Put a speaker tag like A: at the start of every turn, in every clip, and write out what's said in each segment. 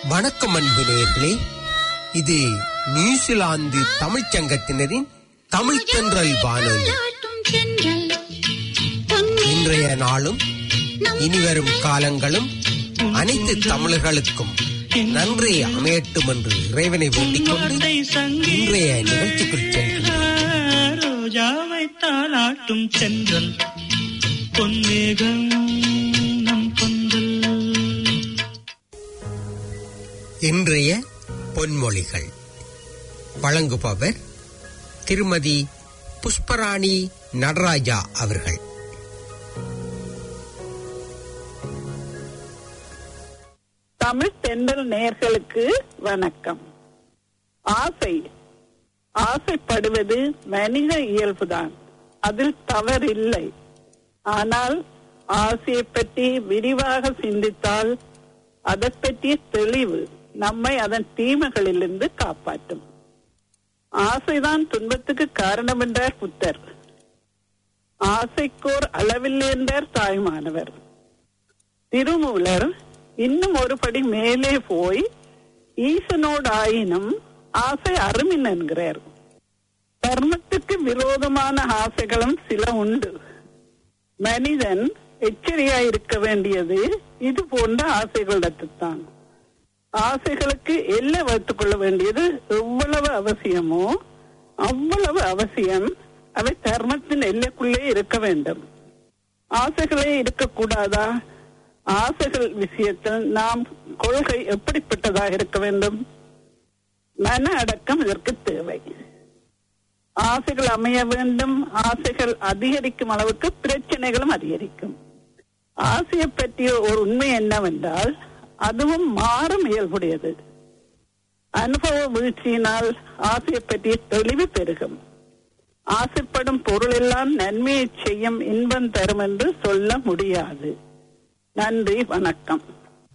A: வணக்கம் அன்பு நேயர்களே இது நியூசிலாந்து தமிழ்ச் சங்கத்தினரின் தமிழ் தென்றல் வானொலி இன்றைய நாளும் இனிவரும் காலங்களும் அனைத்து தமிழர்களுக்கும் நன்றி அமையட்டும் என்று இறைவனை வேண்டிக் கொண்டு இன்றைய நிகழ்ச்சிக்குள் செல்கிறேன்
B: ரோஜாவை தாளாட்டும் சென்றல் பொன்னேகம் நம் பொந்தல்
A: இன்றைய பொன்மொழிகள் வழங்குபவர் திருமதி புஷ்பராணி நடராஜா அவர்கள்
C: தமிழ் தென்றல் நேயர்களுக்கு வணக்கம் ஆசை ஆசைப்படுவது மனித இயல்புதான் அதில் தவறில்லை ஆனால் ஆசையை பற்றி விரிவாக சிந்தித்தால் அதை பற்றிய தெளிவு நம்மை அதன் தீமைகளிலிருந்து காப்பாற்றும் ஆசைதான் துன்பத்துக்கு காரணம் என்றார் புத்தர் ஆசைக்கோர் அளவில்லை என்றார் தாய்மானவர் திருமூலர் இன்னும் ஒரு படி மேலே போய் ஈசனோடு ஆயினும் ஆசை அருமின் என்கிறார் தர்மத்துக்கு விரோதமான ஆசைகளும் சில உண்டு மனிதன் எச்சரியா இருக்க வேண்டியது இது போன்ற ஆசைகளிடத்துத்தான் ஆசைகளுக்கு எல்லை வைத்துக் கொள்ள வேண்டியது எவ்வளவு அவசியமோ அவ்வளவு அவசியம் அவை தர்மத்தின் எல்லைக்குள்ளே இருக்க வேண்டும் ஆசைகளே இருக்கக்கூடாதா ஆசைகள் விஷயத்தில் நாம் கொள்கை எப்படிப்பட்டதாக இருக்க வேண்டும் மன அடக்கம் இதற்கு தேவை ஆசைகள் அமைய வேண்டும் ஆசைகள் அதிகரிக்கும் அளவுக்கு பிரச்சனைகளும் அதிகரிக்கும் ஆசையை பற்றிய ஒரு உண்மை என்னவென்றால் அதுவும் மாறும் இயல்புடையது அனுபவ வீழ்ச்சியினால் ஆசையை பற்றிய தெளிவு பெருகும் ஆசைப்படும் பொருள் எல்லாம் நன்மையை செய்யும் இன்பம் தரும் என்று சொல்ல முடியாது நன்றி வணக்கம்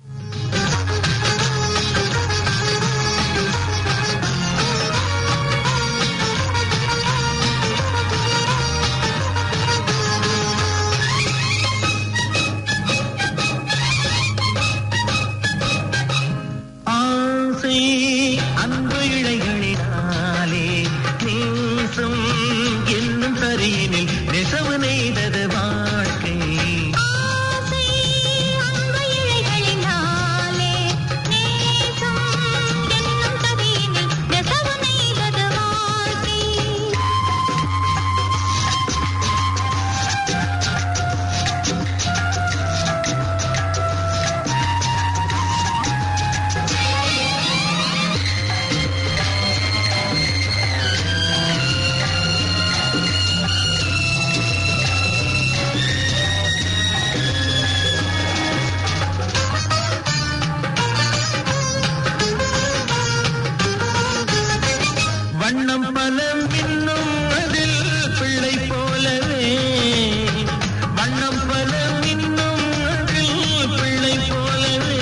B: ஆசை அன்பு இழைகளினாலே நேசம் என்னும் தரியினில் நெசவு நெய்தது வாழ்க்கை வண்ணம் பல மின்னும் அதில் பிள்ளை போலவே வண்ணம் பல மின்னும் அதில் பிள்ளை போலவே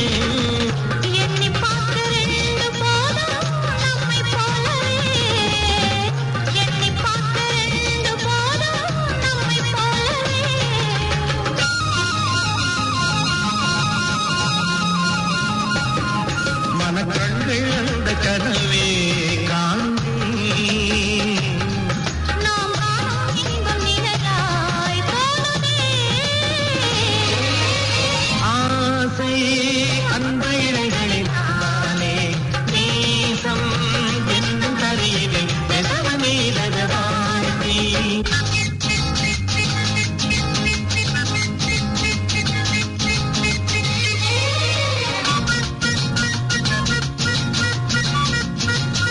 B: மனக்கண்கள் அந்த கனவே காண்பேன் ஆசை அன்பு இழைகளினாலே நேசம் என்னும் தரியினில் நெசவு நெய்தது வாழ்க்கை
D: ஆ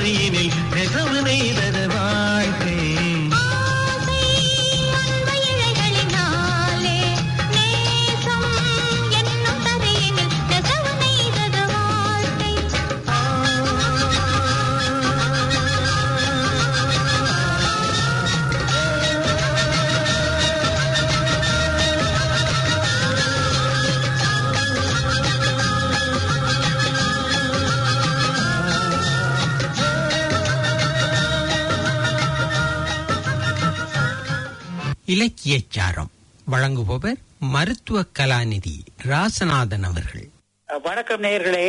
B: தரையினில் நெசவு நெய்தது வாழ்க்கை
D: ஆசை அன்பு இழைகளினாலே நேசம் என்னும் தரையினில் நெசவு நெய்தது வாழ்க்கை
A: இலக்கியச் சாரம் வழங்குபவர் மருத்துவ கலாநிதி ராசநாதன் அவர்கள்
E: வணக்கம் நேயர்களே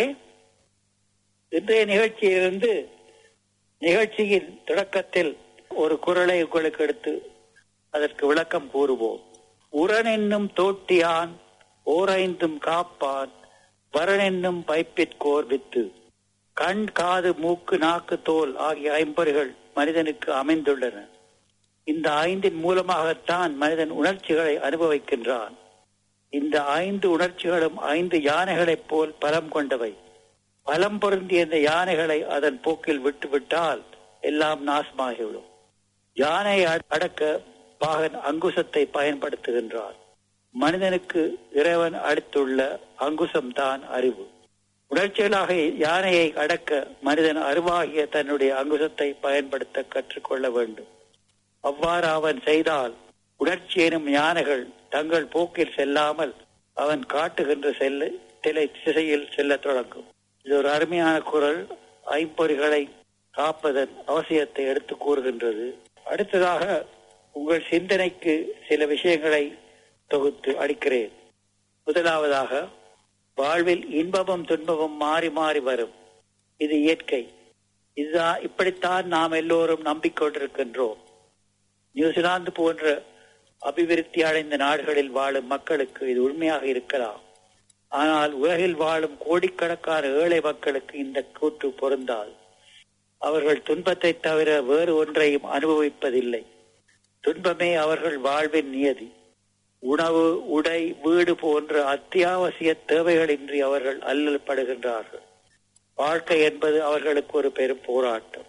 E: இன்றைய நிகழ்ச்சியிலிருந்து நிகழ்ச்சியின் தொடக்கத்தில் ஒரு குரலை உங்களுக்கு எடுத்து அதற்கு விளக்கம் கூறுவோம் உரன் என்னும் தோட்டியான் ஓரைந்தும் காப்பான் வரன் என்னும் பைப்பிற்கோர் வித்து கண் காது மூக்கு நாக்கு தோல் ஆகிய ஐம்பொறிகள் மனிதனுக்கு அமைந்துள்ளன இந்த ஐந்தின் மூலமாகத்தான் மனிதன் உணர்ச்சிகளை அனுபவிக்கின்றான் இந்த ஐந்து உணர்ச்சிகளும் ஐந்து யானைகளைப் போல் பலம் கொண்டவை பலம் பொருந்திய இந்த யானைகளை அதன் போக்கில் விட்டுவிட்டால் எல்லாம் நாசமாகிவிடும் யானையை அட- அடக்க பாகன் அங்குசத்தை பயன்படுத்துகின்றான் மனிதனுக்கு இறைவன் அளித்துள்ள அங்குசம் தான் அறிவு உணர்ச்சிகளாக யானையை அடக்க மனிதன் அறிவாகிய தன்னுடைய அங்குசத்தை பயன்படுத்த கற்றுக்கொள்ள வேண்டும் அவ்வாறு அவன் செய்தால் உணர்ச்சி எனும் யானைகள் தங்கள் போக்கில் செல்லாமல் அவன் காட்டுகின்ற செல்ல திலை திசையில் செல்லத் தொடங்கும் இது ஒரு அருமையான குரல் ஐம்பொறிகளை காப்பதன் அவசியத்தை எடுத்து கூறுகின்றது அடுத்ததாக உங்கள் சிந்தனைக்கு சில விஷயங்களை தொகுத்து அளிக்கிறேன் முதலாவதாக வாழ்வில் இன்பமும் துன்பமும் மாறி மாறி வரும் இது இயற்கை இதுதான் இப்படித்தான் நாம் எல்லோரும் நம்பிக்கொண்டிருக்கின்றோம் நியூசிலாந்து போன்ற அபிவிருத்தி அடைந்த நாடுகளில் வாழும் மக்களுக்கு இது உண்மையாக இருக்கலாம் ஆனால் உலகில் வாழும் கோடிக்கணக்கான ஏழை மக்களுக்கு இந்த கூற்று பொருந்தாது அவர்கள் துன்பத்தை தவிர வேறு ஒன்றையும் அனுபவிப்பதில்லை துன்பமே அவர்கள் வாழ்வின் நியதி உணவு உடை வீடு போன்ற அத்தியாவசிய தேவைகளின்றி அவர்கள் அல்லல்படுகின்றார்கள் வாழ்க்கை என்பது அவர்களுக்கு ஒரு பெரும் போராட்டம்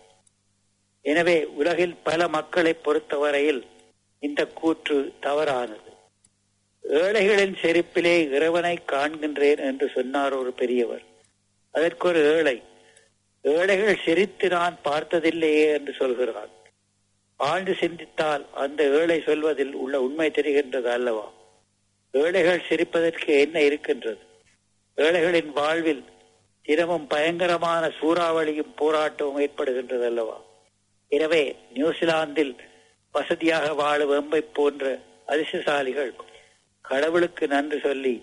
E: எனவே உலகில் பல மக்களை பொறுத்தவரையில் இந்த கூற்று தவறானது ஏழைகளின் செருப்பிலே இறைவனை காண்கின்றேன் என்று சொன்னார் ஒரு பெரியவர் அதற்கு ஒரு ஏழை ஏழைகள் சிரித்து நான் பார்த்ததில்லையே என்று சொல்கிறான் ஆழ்ந்து சிந்தித்தால் அந்த ஏழை சொல்வதில் உள்ள உண்மை தெரிகின்றது அல்லவா ஏழைகள் சிரிப்பதற்கு என்ன இருக்கின்றது ஏழைகளின் வாழ்வில் தினமும் பயங்கரமான சூறாவளியும் போராட்டமும் ஏற்படுகின்றது அல்லவா எனவே நியூசிலாந்தில் வசதியாக வாழும் வெம்பை போன்ற அதிர்ஷ்டசாலிகள் கடவுளுக்கு நன்றி சொல்லி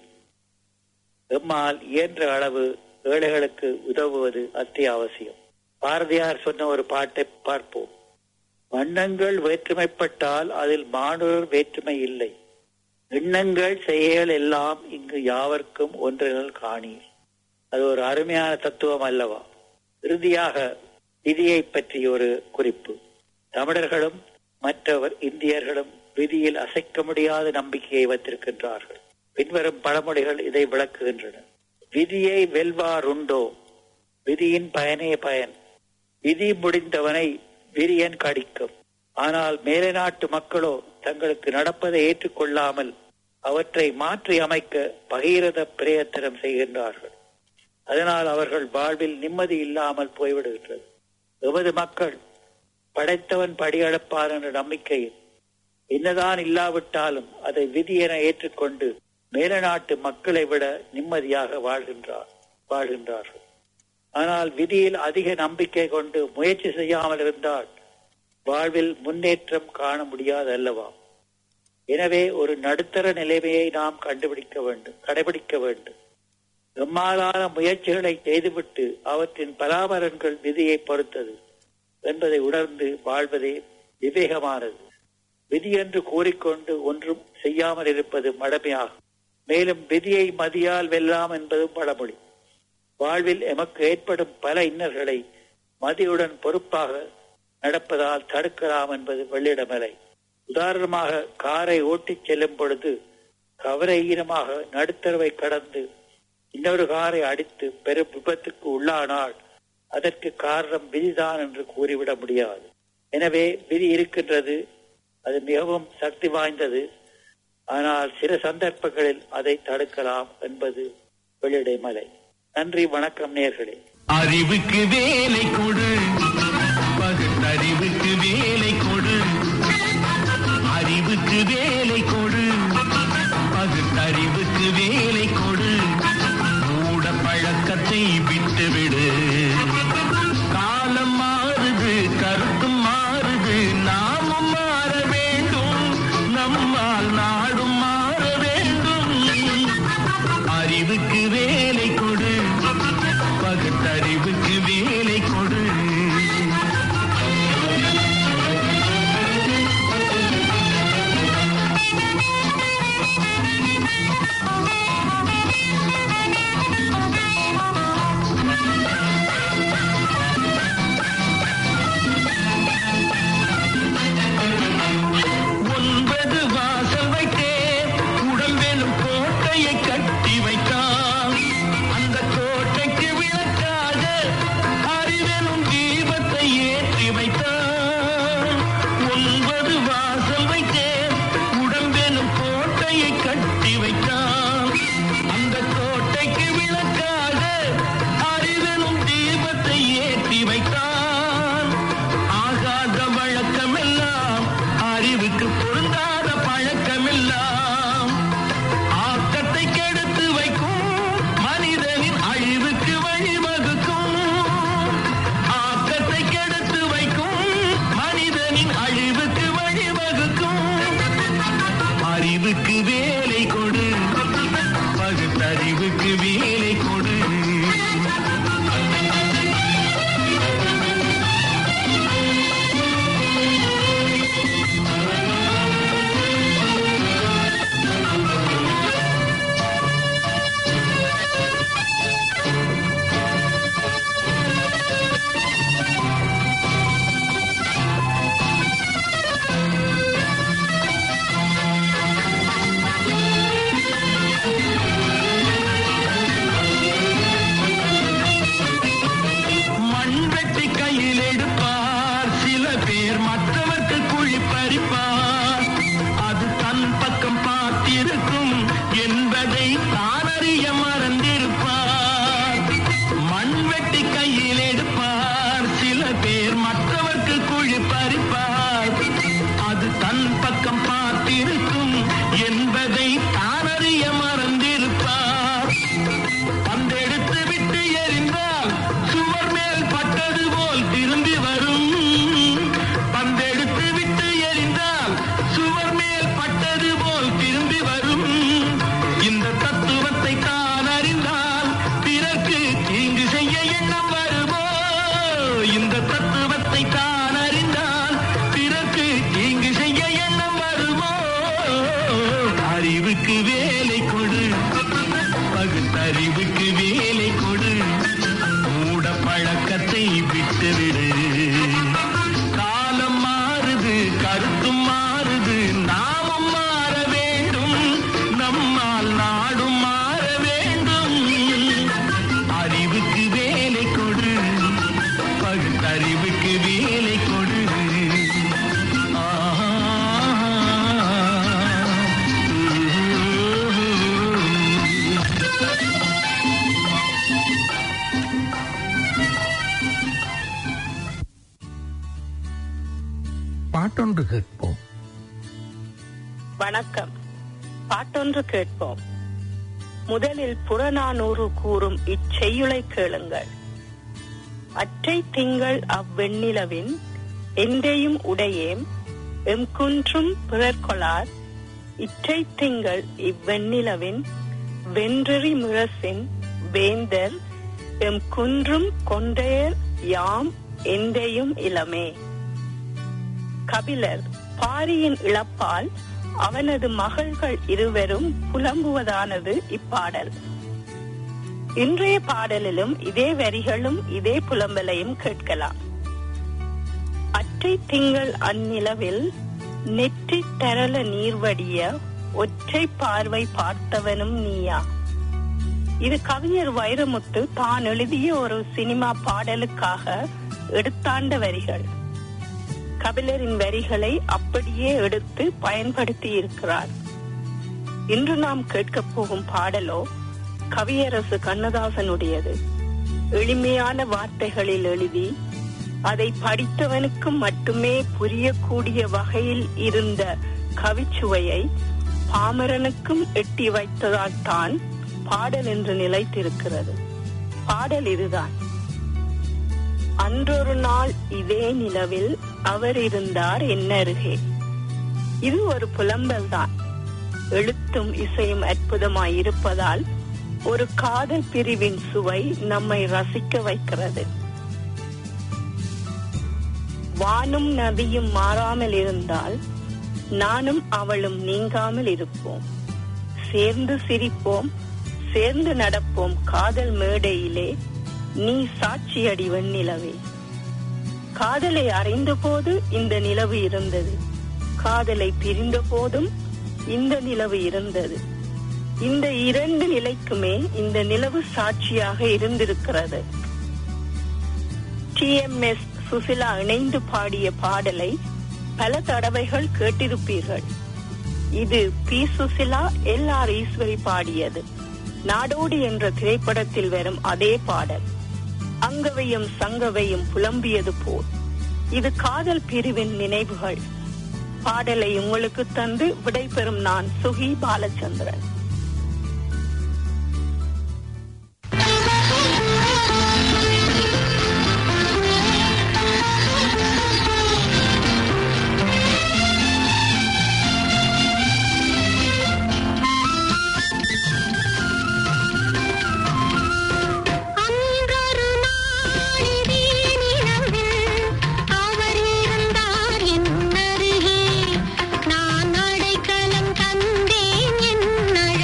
E: எம்மால் இயன்ற அளவு ஏழைகளுக்கு உதவுவது அத்தியாவசியம் பாரதியார் சொன்ன ஒரு பாட்டை பார்ப்போம் வண்ணங்கள் வேற்றுமைப்பட்டால் அதில் மாணவர் வேற்றுமை இல்லை எண்ணங்கள் செயல் எல்லாம் இங்கு யாவர்க்கும் ஒன்றினல் காணீர் அது ஒரு அருமையான தத்துவம் அல்லவா இறுதியாக விதியை பற்றி ஒரு குறிப்பு தமிழர்களும் மற்றவர் இந்தியர்களும் விதியில் அசைக்க முடியாத நம்பிக்கையை வைத்திருக்கின்றார்கள் பின்வரும் பழமொழிகள் இதை விளக்குகின்றன விதியை வெல்வாருண்டோ விதியின் பயனே பயன் விதி முடிந்தவனை விரியன் கடிக்கும் ஆனால் மேலை நாட்டு மக்களோ தங்களுக்கு நடப்பதை ஏற்றுக்கொள்ளாமல் அவற்றை மாற்றி அமைக்க பகீரத பிரயத்தனம் செய்கின்றார்கள் அதனால் அவர்கள் வாழ்வில் நிம்மதி இல்லாமல் போய்விடுகின்றது எமது மக்கள் படைத்தவன் படியளப்பார் என்ற நம்பிக்கையில் என்னதான் இல்லாவிட்டாலும் அதை விதி என ஏற்றுக்கொண்டு மேல நாட்டு மக்களை விட நிம்மதியாக வாழ்கின்றார் வாழ்கின்றார்கள் ஆனால் விதியில் அதிக நம்பிக்கை கொண்டு முயற்சி செய்யாமல் இருந்தால் வாழ்வில் முன்னேற்றம் காண முடியாது அல்லவா எனவே ஒரு நடுத்தர நிலைமையை நாம் கண்டுபிடிக்க வேண்டும் கடைபிடிக்க வேண்டும் எம்மாலான முயற்சிகளை செய்துவிட்டு அவற்றின் பராமரன்கள் விதியை பொறுத்தது என்பதை உணர்ந்து வாழ்வதே விவேகமானது விதி என்று கூறிக்கொண்டு ஒன்றும் செய்யாமல் இருப்பது மடமையாகும் மேலும் விதியை மதியால் வெல்லாம் என்பதும் பழமொழி வாழ்வில் எமக்கு ஏற்படும் பல இன்னல்களை மதியுடன் பொறுப்பாக நடப்பதால் தடுக்கலாம் என்பது வெள்ளிடமலை உதாரணமாக காரை ஓட்டிச் செல்லும் பொழுது கவரை ஈரமாக நடுத்தரவை கடந்து இன்னொரு காரை அடித்து பெரும் விபத்துக்கு உள்ளானால் அதற்கு காரணம் விதிதான் என்று கூறிவிட முடியாது எனவே விதி இருக்கின்றது அது மிகவும் சக்தி வாய்ந்தது ஆனால் சில சந்தர்ப்பங்களில் அதை தடுக்கலாம் என்பது வெளியிடை மலை நன்றி வணக்கம் நேர்களே
B: அறிவுக்கு வேலை கொடு பகுத்தறிவுக்கு வேலை கொடு அறிவுக்கு வேலை கொடு பகுத்தறிவுக்கு வேலை கொடு மூட பழக்கத்தை விட்டுவிடு காலம் மாறுது கருத்தும் மாறுது நாமும் மாற வேண்டும் நம்மால் நாடும் மாற வேண்டும் அறிவுக்கு வேலை கொடு பகுத்தறிவுக்கு வேலை கொடு ஒன்பது வாசல் வைத்தே உடம்பெனும் கோட்டையை கட்டி வைத்தான் அந்த கோட்டைக்கு விளக்காக அறிவெனும் தீபத்தை ஏற்றி வைத்தான் ஒன்பது வாசல் வைத்தே உடம்பெனும் கோட்டையை கட்டி வைத்தான் அந்த கோட்டைக்கு விளக்காக அறிவெனும் தீபத்தை ஏற்றி வைத்தான் ஆகாத வழக்கமெல்லாம் அறிவுக்கு பொருந்தாத பழக்கமெல்லாம் ஆக்கத்தை கெடுத்து வைக்கும் மனிதனின் அழிவுக்கு வழிவகுக்கும் ஆக்கத்தை கெடுத்து வைக்கும் மனிதனின் அழிவுக்கு வழிவகுக்கும் அறிவுக்கு வேலை கொடு பகுத்தறிவுக்கு வேலை கொடு மண்வெட்டி கையில் எடுப்பார் சில பேர் மற்றவர்க்கு குழி பறிப்பார் அது தன் பக்கம் பார்த்திருக்கும் என்பதை தானறிய மறந்திருப்பார் மண்வெட்டி கையில் எடுப்பார் சில பேர் மற்றவர்க்கு குழி பறிப்பார் அது தன் பக்கம் பார்த்திருக்கும் என்பதை தானறிய மறந்திருப்பார் பந்தெடுத்து விட்டு எறிந்தால் சுவர் மேல் பட்டது போல் திரும்பி வரும் பந்தெடுத்து விட்டு எறிந்தால் சுவர் மேல் பட்டது போல் திரும்பி வரும் இந்த தத்துவத்தை தான் அறிந்தால் பிறர்க்கு தீங்கு செய்ய எண்ணம் வருமோ இந்த தத்துவத்தை தான் அறிந்தால் பிறர்க்கு தீங்கு செய்ய எண்ணம் வருமோ அறிவுக்கு வேலை கொடு பகுத்தறிவுக்கு வேலை கொடு மூட பழக்கத்தை விட்டுவிடு காலம் மாறுது கருத்தும் மாறுது நாமும் மாற வேண்டும் நம்மால் நாடும் மாற வேண்டும் அறிவுக்கு வேலை கொடு பகுத்தறிவுக்கு வேலை கொடு ஆ
A: பாட்டொன்று கேட்போம்
F: வணக்கம் பாட்டொன்று கேட்போம் முதலில் புறநானூறு கூறும் இச்செய்யுளை கேளுங்கள் அற்றை திங்கள் அவ்வெண்ணிலவின் எந்தையும் உடையேம் எம்குன்றும் பிறர்கொளார் இற்றை திங்கள் இவ்வெண்ணிலவின் வென்றெறி முரசின் வேந்தர் எம் குன்றும் கொண்டையர் யாம் எந்தையும் இளமே கபிலர் பாரியின் இழப்பால் அவனது மகள்கள் இருவரும் புலம்புவதானது இப்பாடல் இன்றைய பாடலிலும் இதே வரிகளும் இதே புலம்பலையும் கேட்கலாம் அற்றை திங்கள் அந்நிலவில் நெற்றி தரள நீர்வடிய ஒற்றை பார்வை பார்த்தவனும் நீயா இது கவிஞர் வைரமுத்து தான் எழுதிய ஒரு சினிமா பாடலுக்காக எடுத்தாண்ட வரிகள் கபிலரின் வரிகளை அப்படியே எடுத்து பயன்படுத்தி இருக்கிறார் இன்று நாம் கேட்கப் போகும் பாடலோ கவியரசு கண்ணதாசனுடையது எளிமையான வார்த்தைகளில் எழுதி அதை படித்தவனுக்கு மட்டுமே புரியக்கூடிய வகையில் இருந்த கவிச்சுவையை பாமரனுக்கும் எட்டி வைத்ததால் தான் பாடல் என்று நிலைத்திருக்கிறது பாடல் இதுதான் அன்றொரு நாள் இதே நிலவில் அவர் இருந்தார் என்னருகே இது ஒரு புலம்பல் தான் எழுத்தும் இசையும் அற்புதமாய் இருப்பதால் ஒரு காதல் பிரிவின் சுவை நம்மை ரசிக்க வைக்கிறது வானும் நதியும் மாறாமல் இருந்தால் நானும் அவளும் நீங்காமல் இருப்போம் சேர்ந்து சிரிப்போம் சேர்ந்து நடப்போம் காதல் மேடையிலே நீ சாட்சியடி வெண்ணிலவே காதலை அறிந்த போது இந்த நிலவு இருந்தது காதலை பிரிந்த போதும் இந்த நிலவு இருந்தது இந்த இரண்டு நிலைக்குமே இந்த நிலவு சாட்சியாக இருந்திருக்கிறது டிஎம்எஸ் சுசிலா இணைந்து பாடிய பாடலை பல தடவைகள் கேட்டிருப்பீர்கள் இது P Susheela L R Eswari பாடியது நாடோடி என்ற திரைப்படத்தில் வரும் அதே பாடல் அங்கவையும் சங்கவையும் புலம்பியது போல் இது காதல் பிரிவின் நினைவுகள் பாடலை உங்களுக்கு தந்து விடைபெறும் நான் சுகி பாலச்சந்திரன்
D: அன்றொரு நாளிதே நிலவில் அவர் இருந்தார் என் அருகே நான் அடைக்கலம் தந்தேன் என்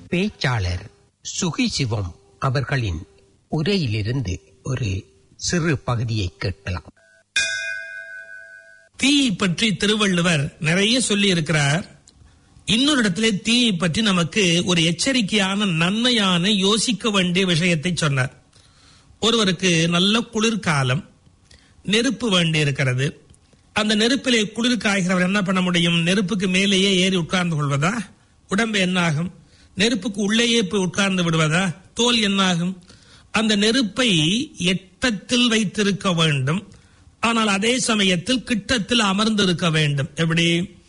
A: பேச்சாளர் சுகி சிவம் அவர்களின் உரையிலிருந்து ஒரு சிறு பகுதியை கேட்கலாம்
G: தீயை பற்றி திருவள்ளுவர் நிறைய சொல்லி இருக்கிறார் இன்னொரு இடத்திலே தீயை பற்றி நமக்கு ஒரு எச்சரிக்கையான நன்மையான யோசிக்க வேண்டிய விஷயத்தை சொன்னார் ஒருவருக்கு நல்ல குளிர்காலம் நெருப்பு வேண்டி இருக்கிறது அந்த நெருப்பிலே குளிர் காய்கிறவர் என்ன பண்ண முடியும் நெருப்புக்கு மேலேயே ஏறி உட்கார்ந்து கொள்வதா உடம்பு என்னாகும் நெருப்புக்கு உள்ளேயே போய் உட்கார்ந்து விடுவதா தோல் என்னாகும் அந்த நெருப்பை எட்டத்தில் வைத்திருக்க வேண்டும் ஆனால் அதே சமயத்தில் கிட்டத்தில் அமர்ந்திருக்க வேண்டும் எப்படி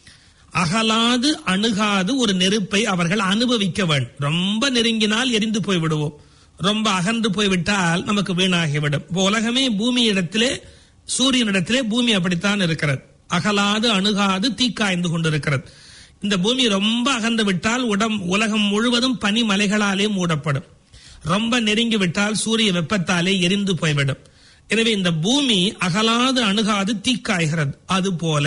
G: அகலாது அணுகாது ஒரு நெருப்பை அவர்கள் அனுபவிக்க வேண்டும் ரொம்ப நெருங்கினால் எரிந்து போய் விடுவோம் ரொம்ப அகன்று போய்விட்டால் நமக்கு வீணாகிவிடும் இப்போ உலகமே பூமி இடத்திலே சூரியனிடத்திலே பூமி அப்படித்தான் இருக்கிறது அகலாது அணுகாது தீக்காய்ந்து கொண்டிருக்கிறது இந்த பூமி ரொம்ப அகன்று விட்டால் உடம் உலகம் முழுவதும் பனி மலைகளாலே மூடப்படும் ரொம்ப நெருங்கி விட்டால் சூரிய வெப்பத்தாலே எரிந்து போய்விடும் எனவே இந்த பூமி அகலாது அணுகாது தீக்காய்கிறது அதுபோல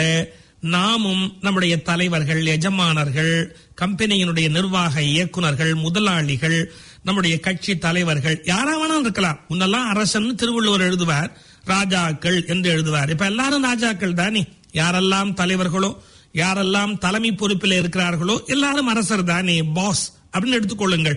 G: நாமும் நம்முடைய தலைவர்கள் எஜமானர்கள் கம்பெனியினுடைய நிர்வாக இயக்குனர்கள் முதலாளிகள் நம்முடைய கட்சி தலைவர்கள் யாரா வேணாலும் இருக்கலாம் முன்னெல்லாம் அரசன் திருவள்ளுவர் எழுதுவார் ராஜாக்கள் என்று எழுதுவார் இப்ப எல்லாரும் ராஜாக்கள் தானே யாரெல்லாம் தலைவர்களோ யாரெல்லாம் தலைமை பொறுப்பில் இருக்கிறார்களோ எல்லாரும் அரசர் தானே பாஸ் அப்படின்னு எடுத்துக்கொள்ளுங்கள்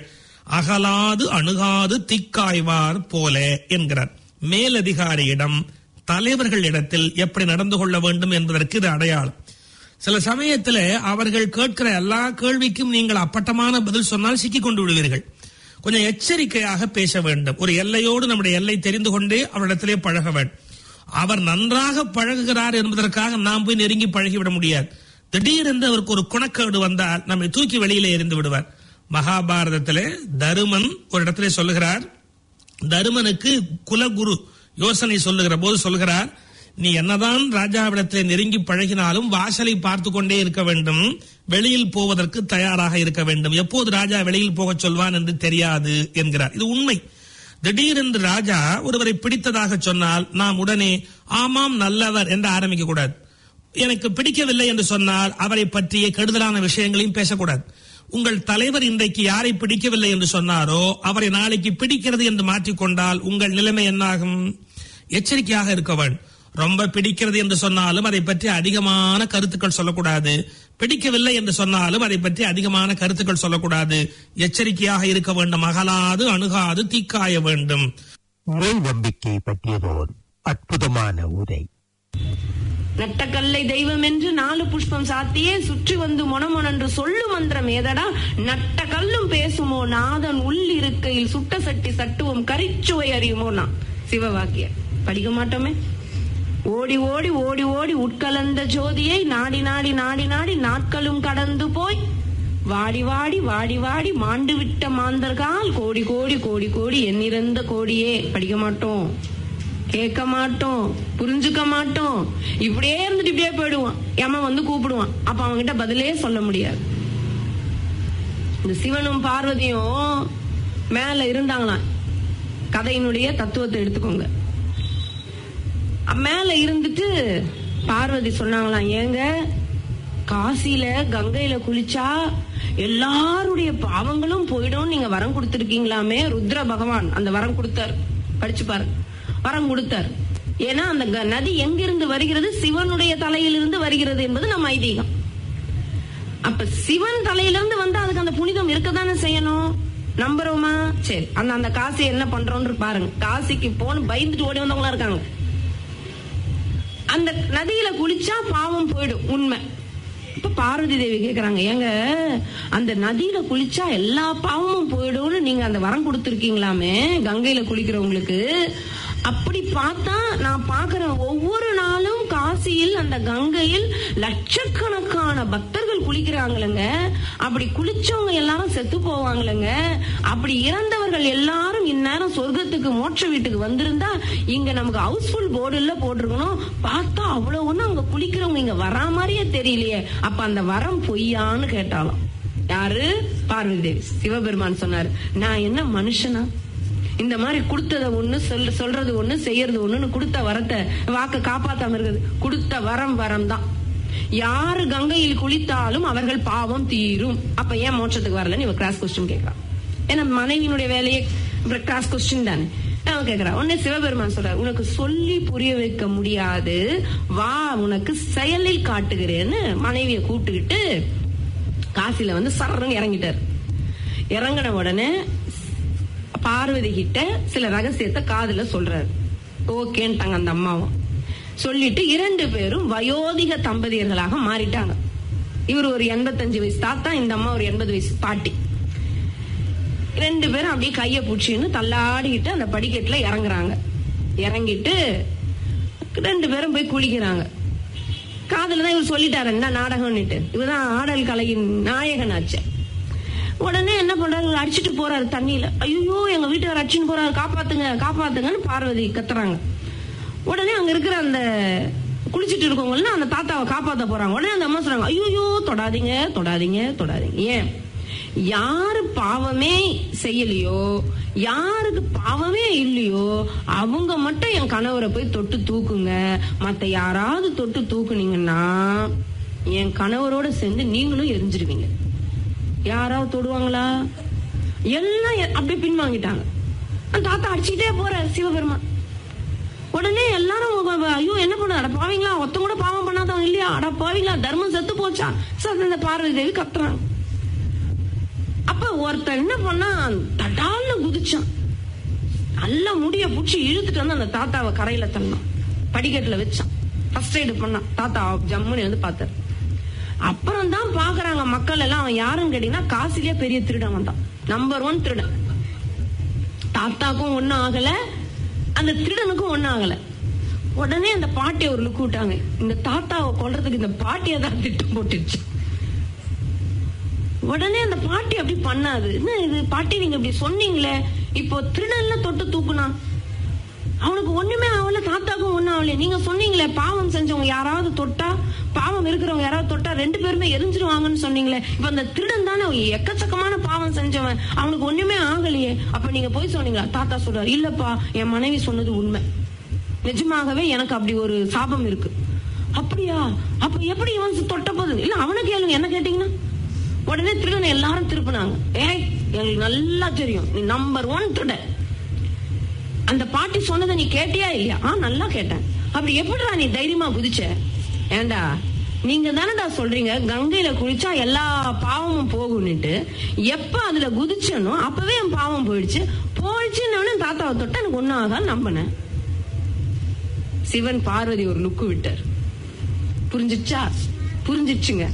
G: அகலாது அணுகாது திக்காய்வார் போல என்கிறார் மேலதிகாரியிடம் தலைவர்களிடத்தில் எப்படி நடந்து கொள்ள வேண்டும் என்பதற்கு இது அடையாளம் சில சமயத்துல அவர்கள் கேட்கிற எல்லா கேள்விக்கும் நீங்கள் அப்பட்டமான பதில் சொன்னால் சிக்கிக் கொண்டு விடுவீர்கள் கொஞ்சம் எச்சரிக்கையாக பேச வேண்டும் ஒரு எல்லையோடு நம்முடைய எல்லை தெரிந்து கொண்டே அவரிடத்திலே பழக வேண்டும் அவர் நன்றாக பழகுகிறார் என்பதற்காக நாம் போய் நெருங்கி பழகிவிட முடியாது திடீரென்று அவருக்கு ஒரு குணக்கேடு வந்தால் நம்மை தூக்கி வெளியிலே எறிந்து விடுவார் மகாபாரதத்திலே தருமன் ஒரு இடத்திலே சொல்லுகிறார் தருமனுக்கு குலகுரு யோசனை சொல்லுகிற போது சொல்கிறார் நீ என்னதான் ராஜாவிடத்திலே நெருங்கி பழகினாலும் வாசலை பார்த்து கொண்டே இருக்க வேண்டும் வெளியில் போவதற்கு தயாராக இருக்க வேண்டும் எப்போது ராஜா வெளியில் போகச் சொல்வான் என்று தெரியாது என்கிறார் இது உண்மை திடீரென்று ராஜா ஒருவரை பிடித்ததாக சொன்னால் நாம் உடனே ஆமாம் நல்லவர் என்று ஆரம்பிக்க கூடாது எனக்கு பிடிக்கவில்லை என்று சொன்னால் அவரை பற்றிய கெடுதலான விஷயங்களையும் பேசக்கூடாது உங்கள் தலைவர் இன்றைக்கு யாரை பிடிக்கவில்லை என்று சொன்னாரோ அவரை நாளைக்கு பிடிக்கிறது என்று மாற்றிக்கொண்டால் உங்கள் நிலைமை என்னாகும் எச்சரிக்கையாக இருக்க வேண்டும் ரொம்ப பிடிக்கிறது என்று சொன்னாலும் அதை பற்றி அதிகமான கருத்துக்கள் சொல்லக்கூடாது பிடிக்கவில்லை என்று சொன்னாலும் அதை பற்றி அதிகமான கருத்துக்கள் சொல்லக்கூடாது எச்சரிக்கையாக இருக்க வேண்டும் அகலாது அணுகாது தீக்காய வேண்டும்
A: இறை நம்பிக்கை பற்றியதோர் அற்புதமான உரை
H: நட்டக்கல்லை தெய்வம் என்று நாலு புஷ்பம் சாத்தியே சுற்றி வந்து மொனமொனென்று சொல்லு மந்திரம் ஏதடா நட்ட கல்லும் பேசுமோ நாதன் உள்ளிருக்கையில் சுட்ட சட்டி சட்டுவோம் கரிச்சுவை அறியுமோ நான் சிவவாக்கிய படிக்க மாட்டோமே ஓடி ஓடி ஓடி ஓடி உட்கலந்த ஜோதியை நாடி நாடி நாடி நாடி நாட்களும் கடந்து போய் வாடி வாடி வாடி வாடி மாண்டு விட்ட மாந்தர்கால் கோடி கோடி கோடி கோடி எண்ணிறந்த கோடியே படிக்க மாட்டோம் கேட்க மாட்டோம் புரிஞ்சுக்க மாட்டோம் இப்படியே இருந்துட்டு இப்படியே போயிடுவான் எம வந்து கூப்பிடுவான் அப்ப அவன்கிட்ட பதிலே சொல்ல முடியாது இந்த சிவனும் பார்வதியும் மேல இருந்தாங்களாம் கதையினுடைய தத்துவத்தை எடுத்துக்கோங்க அ- மேல இருந்துட்டு பார்வதி சொன்னாங்களாம் ஏங்க காசியில கங்கையில குளிச்சா எல்லாருடைய பாவங்களும் போயிடும் நீங்க வரம் கொடுத்திருக்கீங்களாமே ருத்ர பகவான் அந்த வரம் கொடுத்தார் படிச்சு பாரு வரம் கொடுத்தார் ஏன்னா அந்த க- நதி எங்கிருந்து வருகிறது சிவனுடைய தலையிலிருந்து வருகிறது என்பது நம்ம ஐதீகம் அப்ப சிவன் தலையிலிருந்து வந்து அதுக்கு அந்த புனிதம் இருக்கத்தானே செய்யணும் நம்புறோமா சரி அந்த அந்த காசி என்ன பண்றோம்னு பாருங்க காசிக்கு போன்னு பயந்துட்டு ஓடி வந்தவங்களா இருக்காங்க அந்த நதியில குளிச்சா பாவம் போயிடும் உண்மை இப்ப பார்வதி தேவி கேக்குறாங்க ஏங்க அந்த நதியில குளிச்சா எல்லா பாவமும் போயிடும்னு நீங்க அந்த வரம் கொடுத்திருக்கீங்களாமே கங்கையில குளிக்கிறவங்களுக்கு அப்படி பார்த்தா நான் பாக்குறேன் ஒவ்வொரு நாளும் காசியில் அந்த கங்கையில் லட்சக்கணக்கான பக்தர்கள் குளிக்கிறாங்களங்க அப்படி குளிச்சவங்க எல்லாரும் செத்து போவாங்களங்க அப்படி இறந்தவர்கள் எல்லாரும் இந்நேரம் சொர்க்கத்துக்கு மோட்ச வீட்டுக்கு வந்திருந்தா இங்க நமக்கு ஹவுஸ்ஃபுல் போர்டுல போட்டிருக்கணும் பார்த்தா அவ்வளவு ஒண்ணு அங்க குளிக்கிறவங்க இங்க வரா மாதிரியே தெரியலையே அப்ப அந்த வரம் பொய்யான்னு கேட்டாலும் யாரு பார்வதி தேவி சிவபெருமான் சொன்னாரு நான் என்ன மனுஷனா இந்த மாதிரி கொடுத்தத ஒண்ணு சொல்ல சொல்றது ஒண்ணு செய்யறது ஒண்ணுன்னு கொடுத்த வரத்தை வாக்க காப்பாத்தாம இருக்குது கொடுத்த வரம் வரம் தான் யாரு கங்கையில் குளித்தாலும் அவர்கள் பாவம் தீரும் அப்ப ஏன் மோட்சத்துக்கு வரலன்னு இவ கிராஸ் கொஸ்டின் கேட்கறான் ஏன்னா மனைவியினுடைய வேலையே கிராஸ் கொஸ்டின் தானே அவன் கேக்குறான் உடனே சிவபெருமான் சொல்றார் உனக்கு சொல்லி புரிய வைக்க முடியாது வா உனக்கு செயலில் காட்டுகிறேன்னு மனைவியை கூப்பிட்டுக்கிட்டு காசில வந்து சர்றன்னு இறங்கிட்டாரு இறங்கின உடனே பார்வதி கிட்ட சில ரகசியத்தை காதுல சொல்றாரு ஓகேன்ட்டாங்க அந்த அம்மாவும் சொல்லிட்டு இரண்டு பேரும் வயோதிக தம்பதியர்களாக மாறிட்டாங்க இவர் ஒரு எண்பத்தஞ்சு வயசு தாத்தா இந்த அம்மா ஒரு எண்பது வயசு பாட்டி ரெண்டு பேரும் அப்படியே கைய புடிச்சின்னு தள்ளாடிக்கிட்டு அந்த படிக்கட்டுல இறங்குறாங்க இறங்கிட்டு ரெண்டு பேரும் போய் குளிக்கிறாங்க காதுல தான் இவர் சொல்லிட்டாரு என்ன நாடகம்னுட்டு இவர்தான் ஆடல் கலையின் நாயகன் ஆச்சு உடனே என்ன பண்றாரு இவர் அடிச்சிட்டு போறாரு தண்ணியில ஐயோ எங்க வீட்டுக்கார அடிச்சுன்னு போறாரு காப்பாத்துங்க காப்பாத்துங்கன்னு பார்வதி கத்துறாங்க உடனே அங்க இருக்கிற அந்த குளிச்சிட்டு இருக்கவங்க அந்த தாத்தாவை காப்பாத்த போறாங்க உடனே அந்த அம்மா சொல்றாங்க ஐயோ தொடாதீங்க தொடாதீங்க தொடாதீங்க ஏன் யாரு பாவமே செய்யலையோ யாருக்கு பாவமே இல்லையோ அவங்க மட்டும் என் கணவரை போய் தொட்டு தூக்குங்க மத்த யாராவது தொட்டு தூக்குனீங்கன்னா என் கணவரோட சேர்ந்து நீங்களும் எரிஞ்சிருவீங்க யாராவது தொடுவாங்களா எல்லாம் எ- அப்படியே பின்வாங்கிட்டாங்க அந்த தாத்தா அடிச்சுக்கிட்டே போறாரு சிவபெருமான் உடனே எல்லாரும் வ- வ- ஐயோ என்ன பண்ண அட பாவீங்களா ஒத்த கூட பாவம் பண்ணாதவங்க இல்லையா அட பாவீங்களா தர்மம் செத்து போச்சா சார் இந்த பார்வதி தேவி கத்துறாங்க அப்ப ஒருத்தன் என்ன பண்ணா தடால்னு குதிச்சான் நல்ல முடிய புடிச்சு இழுத்துட்டு வந்து அந்த தாத்தாவை கரையில தள்ளினான் படிக்கட்டுல வச்சான் ஃபர்ஸ்ட் எய்டு பண்ணான் தாத்தா ஜம்முன்னு வந்து பார்த்தாரு அப்புறம் தான் பாக்குறாங்க மக்கள் எல்லாம் அவன் யாருன்னு கேட்டீங்கன்னா காசிலேயே பெரிய திருடன் வந்தான் நம்பர் ஒன் திருடன் தாத்தாக்கும் ஒண்ணும் ஆகல அந்த திருடனுக்கும் ஒண்ணும் ஆகல உடனே அந்த பாட்டியை ஒரு லுக் விட்டாங்க இந்த தாத்தாவை கொல்றதுக்கு இந்த பாட்டியை தான் திட்டம் போட்டுச்சு உடனே அந்த பாட்டி அப்படி பண்ணாது என்ன இது பாட்டி நீங்க இப்படி சொன்னீங்களே இப்போ திருடன்ல தொட்டு தூக்குனா அவனுக்கு ஒண்ணுமே ஆகல தாத்தாக்கும் ஒண்ணும் ஆகல நீங்க சொன்னீங்களே பாவம் செஞ்சவங்க யாராவது தொட்டா பாவம் இருக்கிறவங்க யாராவது தொட்டா ரெண்டு பேருமே எரிஞ்சிருவாங்கன்னு சொன்னீங்களே இப்ப அந்த திருடன் தானே எக்கச்சக்கமான பாவம் செஞ்சவன் அவனுக்கு ஒண்ணுமே ஆகலையே அப்ப நீங்க போய் சொன்னீங்களா தாத்தா சொல்றாரு இல்லப்பா என் மனைவி சொன்னது உண்மை நிஜமாகவே எனக்கு அப்படி ஒரு சாபம் இருக்கு அப்படியா அப்ப எப்படி இவன் தொட்ட போது இல்ல அவனை கேளுங்க என்ன கேட்டீங்கன்னா உடனே திருடனை எல்லாரும் திருப்பினாங்க ஏய் எங்களுக்கு நல்லா தெரியும் நீ நம்பர் ஒன் திருடன் அந்த பாட்டி சொன்னதை நீ கேட்டியா இல்லையா ஆ நல்லா கேட்டேன் அப்படி எப்படிடா நீ தைரியமா குதிச்ச ஏண்டா நீங்க தானடா சொல்றீங்க கங்கையில குளிச்சா எல்லா பாவமும் போகும்னுட்டு எப்ப அதுல குதிச்சனோ அப்பவே என் பாவம் போயிடுச்சு போயிடுச்சுன்னு தாத்தாவை தொட்ட எனக்கு ஒண்ணும் ஆகாது நம்பினேன் சிவன் பார்வதி ஒரு லுக்கு விட்டார் புரிஞ்சிச்சா புரிஞ்சிச்சுங்க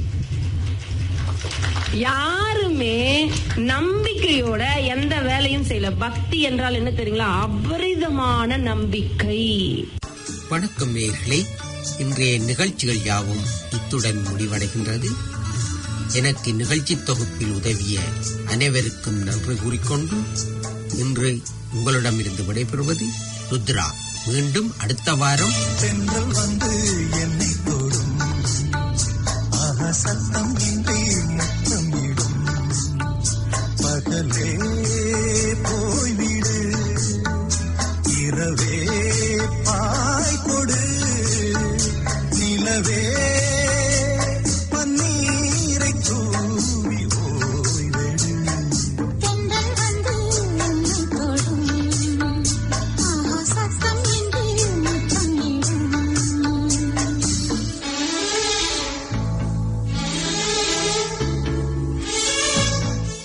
H: யாருமே நம்பிக்கையோட எந்த வேலையும் செய்யல பக்தி என்றால் என்ன தெரியுங்களா அபரிதமான நம்பிக்கை
A: வணக்கம் நேயர்களே இன்றைய நிகழ்ச்சிகள் யாவும் இத்துடன் முடிவடைகின்றது எனக்கு நிகழ்ச்சி தொகுப்பில் உதவிய அனைவருக்கும் நன்றி கூறிக்கொண்டு இன்று உங்களிடமிருந்து விடைபெறுவது ருத்ரா மீண்டும் அடுத்த வாரம்
I: தென்றல் வந்து என்னை தொடும் ஆஹா சத்தம் இன்றி